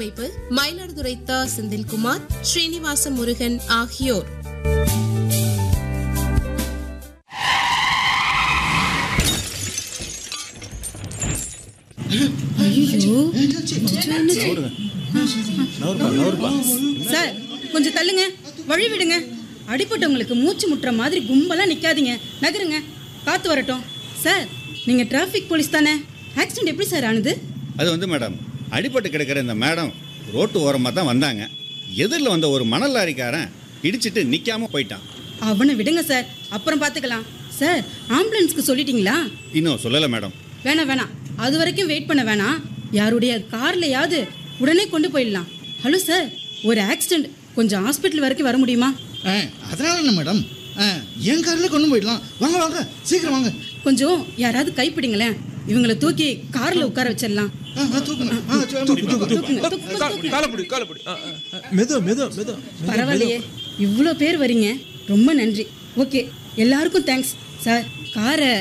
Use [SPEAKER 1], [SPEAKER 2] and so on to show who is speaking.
[SPEAKER 1] அமைப்பு மயிலாடுதுறை த செந்தில்குமார் ஸ்ரீனிவாச முருகன் ஆகியோர்
[SPEAKER 2] சார் கொஞ்சம் தள்ளுங்க வழி விடுங்க அடிப்பட்டவங்களுக்கு மூச்சு முட்டுற மாதிரி கும்பலா நிக்காதீங்க நகருங்க காத்து வரட்டும் சார் நீங்க டிராஃபிக் போலீஸ் தானே ஆக்சிடென்ட் எப்படி சார் ஆனது
[SPEAKER 3] அது வந்து மேடம் அடிபட்டு கிடக்கிற இந்த மேடம் ரோட்டு ஓரமாக தான் வந்தாங்க எதிரில் வந்த ஒரு மணல் லாரிக்காரன் இடிச்சிட்டு நிற்காம போயிட்டான்
[SPEAKER 2] அவனை விடுங்க சார் அப்புறம் பார்த்துக்கலாம் சார் ஆம்புலன்ஸ்க்கு சொல்லிட்டீங்களா
[SPEAKER 3] இன்னும் சொல்லலை மேடம்
[SPEAKER 2] வேணாம் வேணாம் அது வரைக்கும் வெயிட் பண்ண வேணாம் யாருடைய கார்லயாவது உடனே கொண்டு போயிடலாம் ஹலோ சார் ஒரு ஆக்சிடென்ட் கொஞ்சம் ஹாஸ்பிட்டல் வரைக்கும் வர முடியுமா
[SPEAKER 4] ஆ, அதனால என்ன மேடம் ஆ, என் காரில் கொண்டு போயிடலாம் வாங்க வாங்க சீக்கிரம் வாங்க
[SPEAKER 2] கொஞ்சம் யாராவது கைப்பிடிங்களேன் இவங்களை தூக்கி கார்ல உட்கார வச்சிடலாம்
[SPEAKER 4] ஆ, ஆ, தூக்குங்க ஆ, சரி, தூக்கு, தூக்கு, தூக்கு.
[SPEAKER 2] தூக்குங்க, தூக்கு, தூக்கு.
[SPEAKER 5] காலப்படி காலப்படி மெது மெது மெது
[SPEAKER 2] பரவாயில்லையே இவ்வளோ பேர் வரீங்க ரொம்ப நன்றி ஓகே எல்லாருக்கும் தேங்க்ஸ் சார் காரை